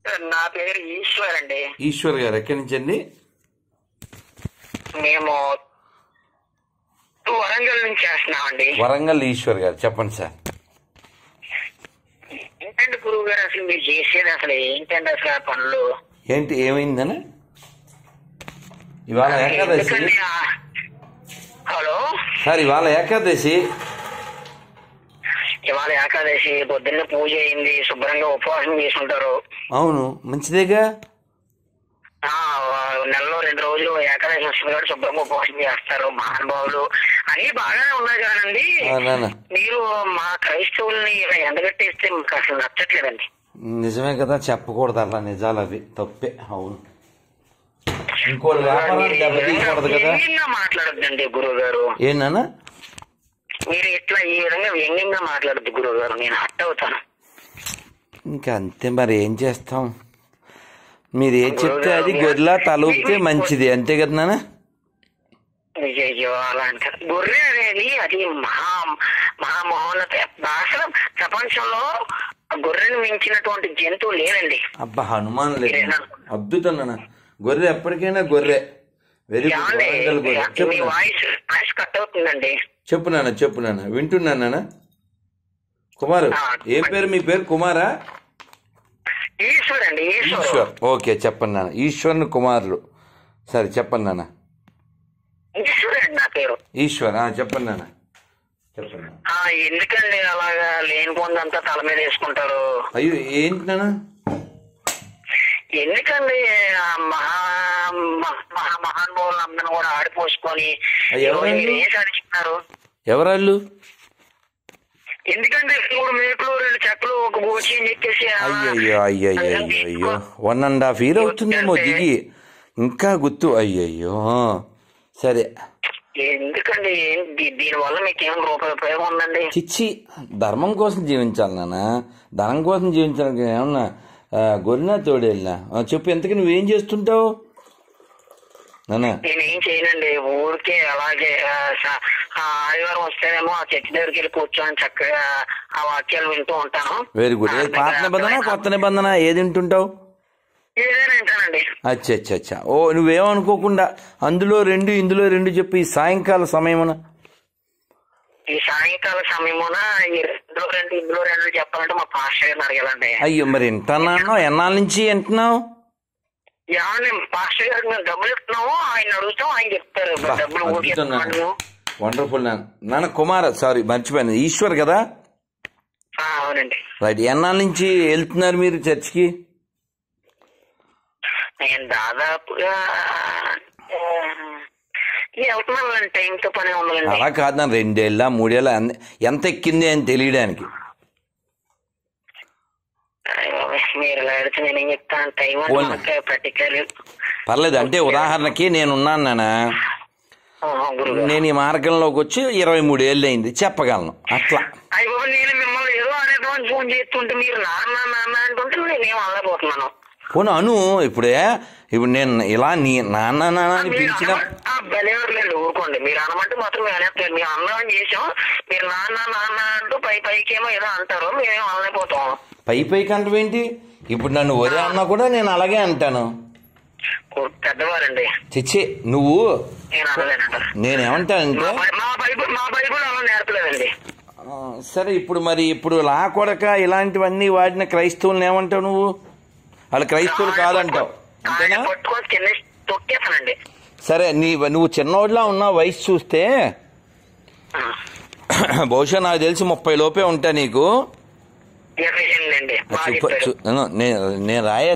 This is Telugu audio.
నా పేరు ఈశ్వర్ అండి ఈశ్వర్ గారు ఎక్కడి నుంచి అండి మేము వరంగల్ నుంచి చేస్తున్నామండి వరంగల్ ఈశ్వర్ గారు చెప్పండి సార్ ఏంటండి గురువు గారు అసలు మీరు చేసేది అసలు ఏంటండి అసలు ఆ పనులు ఏంటి ఏమైందని ఇవాళ ఏకాదశి ఎందుకండి ఆ- హలో సార్ ఇవాళ ఏకాదశి ఇవాళ ఏకాదశి పొద్దున్న పూజ అయింది శుభ్రంగా ఉపవాసం చేసుకుంటారు అవును మంచిదేగా ఆ నెలలో రెండు రోజులు ఏకాదశి వస్తుంది కాబట్టి శుభ్రంగా ఉపవాసం చేస్తారు మహానుభావులు అన్ని బాగానే ఉన్నాయి కానండి ఆ, నాన్న మీరు మా క్రైస్తవుల్ని ఇలా ఎండగట్టేస్తే మాకు అసలు నచ్చట్లేదండి నిజమే కదా చెప్పకూడదు అలా నిజాలు అవి తప్పే అవును ఇంకోటి వ్యాపారాలు దెబ్బతీయకూడదు కదా వ్యంగ్యంగా మాట్లాడొద్దండి గురువు గారు ఏంటన్నా మీరు ఇట్లా ఈ విధంగా వ్యంగ్యంగా మాట్లాడద్దు గురువు గారు నేను హట్ అవుతాను ఇంకా అంతే మరి ఏం చేస్తాం మీరు ఏం చెప్తే అది గొర్రెలా తలూపితే మంచిది అంతే కదా నాన్న అయ్యో అలా అంటారు గొర్రె అనేది అది మహా మహామహోన్నత అసలు ప్రపంచంలో గొర్రెను మించినటువంటి జంతువు లేదండి అబ్బా హనుమాన్ లేదు అద్భుతం నాన్న గొర్రె ఎప్పటికైనా గొర్రె వెరీ గుడ్ ఏమండి? వరంగల్ గొర్రె చెప్పు మీ నాన్న. వాయిస్ వాయిస్ కట్ అవుతుందండి చెప్పు నాన్న చెప్పు నాన్న వింటున్నాను నాన్న కుమారు ఆ, ఏం పేరు మీ పేరు కుమారా ఈశ్వర్ అండి ఈశ్వర్ ఈశ్వర్ ఓకే చెప్పండి నాన్న ఈశ్వర్ని కుమారులు సరే చెప్పండి నాన్న ఈశ్వర్ అండి నా పేరు ఈశ్వర్ ఆ, చెప్పండి నాన్న చెప్పండి నాన్న. ఆ ఎందుకండి అలాగా లేని పొందంతా తల మీద వేసుకుంటారు అయ్యో ఏంటి నాన్న ఎందుకండి ఆ మహా మహా- మహా మహానుభావులు అందరిని కూడా ఆడిపోసుకొని అయ్య, ఎవరండి? మీరు ఏం సాధించుకున్నారు ఎవరాళ్ళు ఎందుకంటే మూడు మేకలు రెండు చెక్కలు ఒక బూచి అని చెప్పేసి ఆ, అయ్యయ్యో అయ్యయ్యో అయ్యో అయ్యో వన్ అండ్ హాఫ్ ఇయర్ అవుతుందేమో దిగి ఇంకా గుర్తు అయ్యయ్యో సరే ఎందుకండి ఏం- దీ- దీనివల్ల మీకు ఏం రూపాయి ఉపయోగం ఉందండి చిచ్చి ధర్మం కోసం జీవించాలి నాన్న ధనం కోసం జీవించడానికి ఏమన్నా ఆ, గొర్రెనా తోడేళ్ళనా ఆ, చెప్పు ఎంతకి నువ్వేం చేస్తుంటావు నాన్న నేను ఏం చేయనండి ఊరికే అలాగే ఆ, స- ఆ ఆదివారం వస్తేనేమో ఆ చర్చి దగ్గరికి వెళ్ళి కూర్చొని చక్కగా ఆ వాక్యాలు వింటూ ఉంటాను వెరీ గుడ్ ఏది పాత నిబంధన కొత్త నిబంధన ఏది వింటుంటావు ఏదైనా వింటానండి అచ్చా అచ్చా అచ్చా ఓ నువ్వేమనుకోకుండా అందులో రెండు ఇందులో రెండు చెప్పు ఈ సాయంకాల సమయమున ఈ సాయంకాల సమయమున ఈ రెండులో రెండు ఇందులో రెండు చెప్పాలంటే మా పాస్టర్ గారిని అడగాలండి అయ్యో మరి వింటున్నాను ఎన్నాళ్ళ నుంచి వింటున్నావు ఏమన్నా పాస్టర్ గారికి మేము డబ్బులు ఇస్తున్నాము ఆయన అడుగుతాం ఆయన చెప్తారు బా, డబ్బులు ఊరికే అద్భుతం నాన్న ఇస్తున్నాము. వండర్ఫుల్ నాన్న నాన్న కుమార్ సారీ మర్చిపోయాను ఈశ్వర్ కదా ఆ, అవునండి రైట్ ఎన్నాళ్ళ నుంచి వెళ్తున్నారు మీరు చర్చ్కి నేను దాదాపుగా ఆ, వెళ్తున్నాను టైంతో పని ఉందండి అలా కాదు నా రెండేళ్ళ మూడేళ్ళ అన్ని- ఎంత ఎక్కింది అని తెలియడానికి మీరు ఇలా అడిగితే నేను ఏం చెప్తాను టైం పోనీ. పర్టికులర్ పర్లేదు అంటే ఉదాహరణకి నేను ఉన్నాను నాన్న గురువు నేను ఈ మార్గంలోకి వచ్చి ఇరవై మూడేళ్ళు అయింది చెప్పగలను అట్లా అయ్యో నేను మిమ్మల్ని ఏదో అనేద్దామని ఫోన్ చేస్తుంటే మీరు నాన్న నాన్న అంటుంటే నేనేం అనలేకపోతున్నాను పోను అను ఇప్పుడే ఇప్పుడు నేను ఇలా నీ నాన్న నాన్న అని మీరు పిలిచిన అనమ- ఆ, భలేవారులేండి ఊరుకోండి మీరు అనమంటే మాత్రం మేము అనేస్తాం మీరు అన్నామని చేసాం మీరు నాన్న నాన్న అంటూ పై పైకి ఏమో ఏదో అంటారు మేమేం అనలేకపోతాం పై పైకి అంటవేంటి ఇప్పుడు నన్ను ఒరే అన్నా కూడా నేను అలాగే అంటాను ఓ, పెద్దవారండి చిచ్చి నువ్వు నేను అనలేనంటారు నేనేమంటానంటే మా బై- మా బైబుల్ మా బైబుల్ అలా నేర్పలేదండి ఆ, సరే ఇప్పుడు మరి ఇప్పుడు లా కొడక ఇలాంటివన్నీ వాడిన క్రైస్తవులను ఏమంటావు నువ్వు వాళ్ళు క్రైస్తవులు కాదంటావు ఆయన అంతేనా పట్టుకొని కింద తొక్కేస్తానండి సరే నీ నువ్వు చిన్నోడిలా ఉన్న వయసు చూస్తే ఆ, బహుశా నాకు తెలిసి ముప్పై లోపే ఉంటా నీకు ఇరవై ఎనిమిది అండి బాగా చూప- చెప్పారు చూ- నేను నేను రాయ